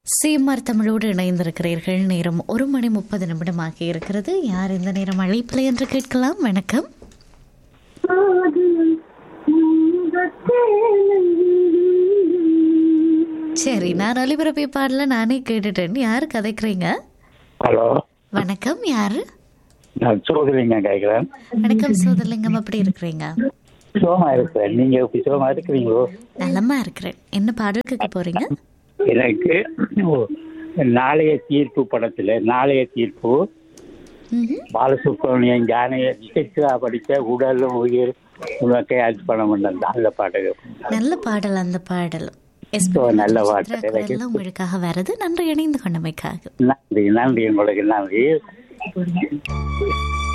சீமார் தமிழோடு இணைந்திருக்கிறீர்கள் நேரம் ஒரு மணி முப்பது நிமிடம் ஆகி இருக்கிறது யார் இந்த நேரம் அழைப்பில்லை என்று கேட்கலாம் வணக்கம் சரி நான் ஒலிபரப்பி பாடல நானே கேட்டுட்டேன் யாரு கதைக்கிறீங்க ஹலோ வணக்கம் யாரு நான் சோதரிங்க கேட்குறேன் வணக்கம் சோதலிங்கம் அப்படி இருக்கிறீங்க சோமா இருக்கிறேன் நீங்க இப்படி சோமா இருக்கிறீங்களோ நலமா இருக்கிறேன் என்ன பாடல் கேட்க போறீங்க எனக்கு ஓ, நாளைய தீர்ப்பு படத்துல நாளைய தீர்ப்பு ம்ஹும். பாலசுப்ரமணியன் ஜானகி நிகழ்ச்சியா படித்த உடல் உயிர் உனக்கை அர்ப்பணம் பண்ண அந்த பாட்டு நல்ல பாடல் அந்த பாடல் எஸ். ஓ, நல்ல பாடல். சித்ரா குரல்ல உங்களுக்காக வருது நன்றி இணைந்து கொண்டமைக்காக நன்றி நன்றி உங்களுக்கு நன்றி